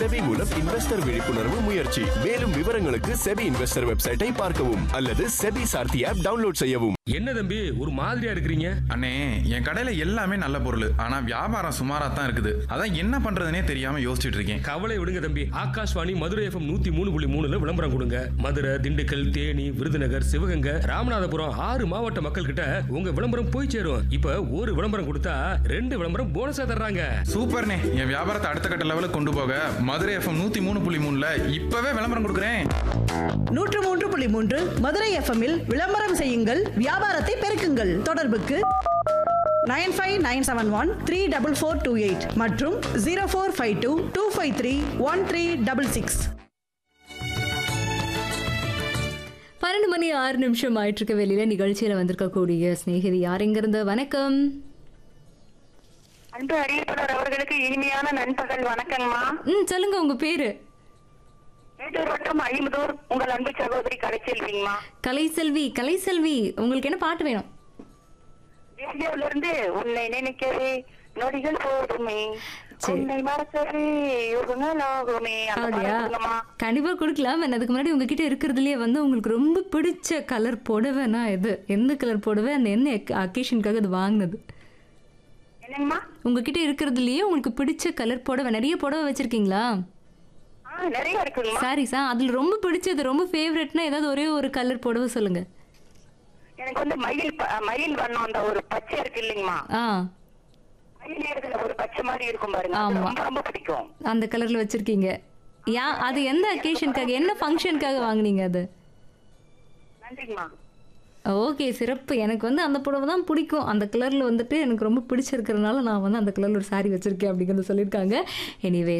SEBI மூலம் investor விழிப்புணர்வு முயற்சி மேலும் விவரங்களுக்கு செபி இன்வெஸ்டர் வெப்சைட்டை பார்க்கவும் அல்லது செபி சார்த்தி ஆப் டவுன்லோட் செய்யவும் என்ன தம்பி ஒரு மாதிரியா இருக்கிறீங்க அண்ணே என் கடையில எல்லாமே நல்ல பொருள் ஆனா வியாபாரம் சுமாரா தான் இருக்குது அதான் என்ன பண்றதுனே தெரியாம யோசிச்சுட்டு இருக்கேன் கவலை விடுங்க தம்பி ஆகாஷ்வாணி மதுரை எஃப்எம் நூத்தி மூணு புள்ளி மூணுல விளம்பரம் கொடுங்க மதுரை திண்டுக்கல் தேனி விருதுநகர் சிவகங்கை ராமநாதபுரம் ஆறு மாவட்ட மக்கள் கிட்ட உங்க விளம்பரம் போய் சேரும் இப்ப ஒரு விளம்பரம் கொடுத்தா ரெண்டு விளம்பரம் போனஸா தர்றாங்க சூப்பர்ண்ணே என் வியாபாரத்தை அடுத்த கட்ட லெவலுக்கு கொண்டு போக மதுரை எஃப்எம் நூத்தி மூணு புள்ளி மூணுல இப்பவே விளம்பரம் கொடுக்குறேன் நூற்று மூன்று புள்ளி மூன்று மதுரை எஃப்எம்மில் விளம்பரம் செய்யுங்கள் வியாபாரத்தை பெருக்குங்கள் தொடர்புக்கு nine five nine seven one three double four two eight மற்றும் zero four five two two five three one three double six பன்னெண்டு மணி ஆறு நிமிஷம் ஆயிட்டு இருக்க வெளியில நிகழ்ச்சியில வந்திருக்கக்கூடிய சிநேகிதி யார் இருந்து வணக்கம் அன்பு அறிவிப்பாளர் அவர்களுக்கு இனிமையான நண்பகல் வணக்கங்கம்மா ம் சொல்லுங்க உங்க பேரு மேட்டூர் வட்டம் ஐம்பதூர் உங்கள் அன்பு சகோதரி கடைச்செல்விங்கம்மா கலைசெல்வி கலைசெல்வி உங்களுக்கு என்ன பாட்டு வேணும் ரேடியோல இருந்து உன்னை நினைக்கவே நொடிகள் போதுமே சரி. உன்னை மறக்கவே யுகங்கள் ஆகுமே அந்த அப்படியா பாடல் கொடுங்கம்மா. கண்டிப்பா கொடுக்கலாம் And அதுக்கு முன்னாடி உங்ககிட்ட இருக்கிறதுலயே வந்து உங்களுக்கு ரொம்ப பிடிச்ச கலர் புடவைனா எது எந்த கலர் புடவை அந்த என்ன அக்கேஷனுக்காக அது வாங்கினது என்னங்கம்மா உங்ககிட்ட இருக்கிறதுலயே உங்களுக்கு பிடிச்ச கலர் புடவை நிறைய புடவை வச்சிருக்கீங்களா ஆ நிறைய இருக்குங்கம்மா சாரிசா அதுல ரொம்ப பிடிச்சது ரொம்ப ஃபேவரட்னா ஏதாவது ஒரே ஒரு கலர் புடவை சொல்லுங்க எனக்கு வந்து மயில் ப- மயில் வண்ணம் அந்த ஒரு பச்சை இருக்கு இல்லைங்கம்மா ஆ மயில் இடத்துல ஒரு பச்சை மாதிரி இருக்கும் பாருங்க அது ஆமா. ரொம்ப ரொம்ப பிடிக்கும் அந்த கலர்ல வச்சிருக்கீங்க யா அது எந்த அக்கேஷனுக்காக என்ன ஃபங்க்ஷனுக்காக வாங்குனீங்க அது நன்றிங்கம்மா ஓகே சிறப்பு எனக்கு வந்து அந்த புடவை தான் பிடிக்கும் அந்த கலரில் வந்துட்டு எனக்கு ரொம்ப பிடிச்சிருக்கிறதுனால நான் வந்து அந்த கலரில் ஒரு saree வச்சிருக்கேன் அப்படிங்கிறத சொல்லியிருக்காங்க எனிவே